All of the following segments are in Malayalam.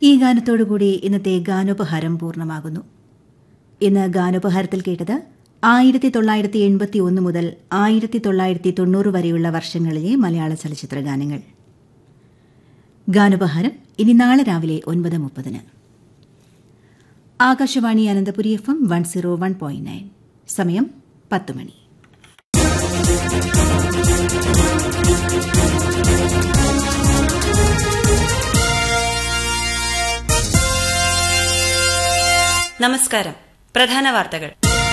ഈ ഗാനത്തോടുകൂടി ഇന്നത്തെ ഗാനോപഹാരം പൂർണ്ണമാകുന്നു ഇന്ന് ഗാനോപഹാരത്തിൽ കേട്ടത് ആയിരത്തി തൊള്ളായിരത്തി എൺപത്തി ഒന്ന് മുതൽ ആയിരത്തി തൊള്ളായിരത്തി തൊണ്ണൂറ് വരെയുള്ള വർഷങ്ങളിലെ മലയാള ചലച്ചിത്ര ഗാനങ്ങൾ ഗാനോപഹാരം ഇനി നാളെ രാവിലെ ഒൻപത് മുപ്പതിന് Akashvani Ananthapuri F M one zero one point nine സമയം പത്ത് മണി നമസ്കാരം പ്രധാന വാർത്തകൾ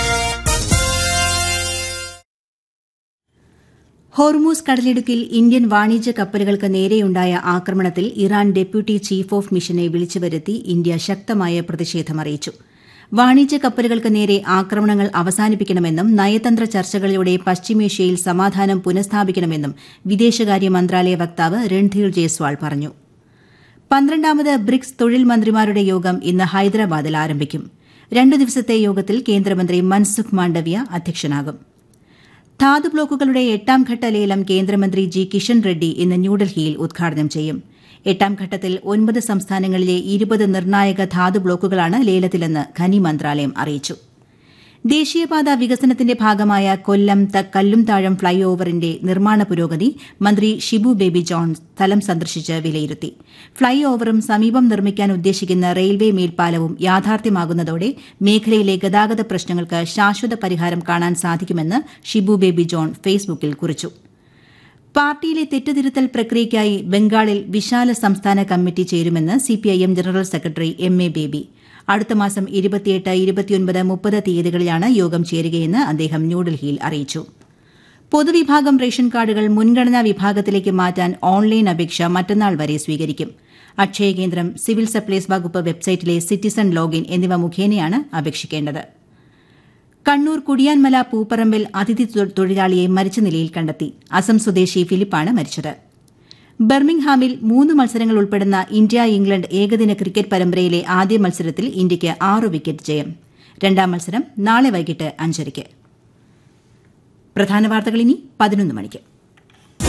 ഹോർമൂസ് കടലിടുക്കിൽ ഇന്ത്യൻ വാണിജ്യ കപ്പലുകൾക്ക് നേരെയുണ്ടായ ആക്രമണത്തിൽ ഇറാൻ ഡെപ്യൂട്ടി ചീഫ് ഓഫ് മിഷനെ വിളിച്ചുവരുത്തി ഇന്ത്യ ശക്തമായ പ്രതിഷേധമറിയിച്ചു വാണിജ്യ കപ്പലുകൾക്ക് നേരെ ആക്രമണങ്ങൾ അവസാനിപ്പിക്കണമെന്നും നയതന്ത്ര ചർച്ചകളിലൂടെ പശ്ചിമേഷ്യയിൽ സമാധാനം പുനഃസ്ഥാപിക്കണമെന്നും വിദേശകാര്യ മന്ത്രാലയ വക്താവ് രൺധീർ ജയ്സ്വാൾ പറഞ്ഞു പന്ത്രണ്ടാമത് ബ്രിക്സ് തൊഴിൽ മന്ത്രിമാരുടെ യോഗം ഇന്ന് ഹൈദരാബാദിൽ ആരംഭിക്കും രണ്ടു ദിവസത്തെ യോഗത്തിൽ കേന്ദ്രമന്ത്രി മൻസുഖ് മാണ്ഡവ്യ അധ്യക്ഷനാകും ധാതു ബ്ലോക്കുകളുടെ എട്ടാം ഘട്ട ലേലം കേന്ദ്രമന്ത്രി ജി കിഷൻ റെഡ്ഡി ഇന്ന് ന്യൂഡൽഹിയിൽ ഉദ്ഘാടനം ചെയ്യും എട്ടാം ഘട്ടത്തിൽ ഒൻപത് സംസ്ഥാനങ്ങളിലെ ഇരുപത് നിർണായക ധാതു ബ്ലോക്കുകളാണ് ലേലത്തിലെന്ന് ഖനി മന്ത്രാലയം അറിയിച്ചു ദേശീയപാത വികസനത്തിന്റെ ഭാഗമായ കൊല്ലം കല്ലുംതാഴം ഫ്ളൈ ഓവറിന്റെ നിർമ്മാണ പുരോഗതി മന്ത്രി ഷിബു ബേബി ജോൺ സ്ഥലം സന്ദർശിച്ച് വിലയിരുത്തി ഫ്ളൈ ഓവറും സമീപം നിർമ്മിക്കാൻ ഉദ്ദേശിക്കുന്ന റെയിൽവേ മേൽപ്പാലവും യാഥാർത്ഥ്യമാകുന്നതോടെ മേഖലയിലെ ഗതാഗത പ്രശ്നങ്ങൾക്ക് ശാശ്വത പരിഹാരം കാണാൻ സാധിക്കുമെന്ന് ഷിബു ബേബി ജോൺ ഫേസ്ബുക്കിൽ കുറിച്ചു പാർട്ടിയിലെ തെറ്റുതിരുത്തൽ പ്രക്രിയയ്ക്കായി ബംഗാളിൽ വിശാല സംസ്ഥാന കമ്മിറ്റി ചേരുമെന്ന് CPIM general secretary M A Baby അടുത്ത മാസം ഇരുപത്തിയെട്ട് ഇരുപത്തിയൊൻപത് മുപ്പത് തീയതികളിലാണ് യോഗം ചേരുകയെന്ന് അദ്ദേഹം ന്യൂഡൽഹിയിൽ അറിയിച്ചു പൊതുവിഭാഗം റേഷൻ കാർഡുകൾ മുൻഗണനാ വിഭാഗത്തിലേക്ക് മാറ്റാൻ ഓൺലൈൻ അപേക്ഷ മറ്റന്നാൾ വരെ സ്വീകരിക്കും അക്ഷയ കേന്ദ്രം സിവിൽ സപ്ലൈസ് വകുപ്പ് വെബ്സൈറ്റിലെ സിറ്റിസൺ ലോഗിൻ എന്നിവ മുഖേനയാണ് അപേക്ഷിക്കേണ്ടത് കണ്ണൂർ കുടിയാൻമല പൂപ്പറമ്പിൽ അതിഥി തൊഴിലാളിയെ മരിച്ച നിലയിൽ കണ്ടെത്തി അസം സ്വദേശി ഫിലിപ്പാണ് മരിച്ചത് ബർമിംഗ്ഹാമിൽ മൂന്ന് മത്സരങ്ങൾ ഉൾപ്പെടുന്ന ഇന്ത്യ ഇംഗ്ലണ്ട് ഏകദിന ക്രിക്കറ്റ് പരമ്പരയിലെ ആദ്യ മത്സരത്തിൽ ഇന്ത്യയ്ക്ക് ആറ് വിക്കറ്റ് ജയം രണ്ടാം മത്സരം നാളെ വൈകിട്ട് അഞ്ചരയ്ക്ക് പ്രധാന വാർത്തകൾ ഇനി പതിനൊന്ന് മണിക്ക്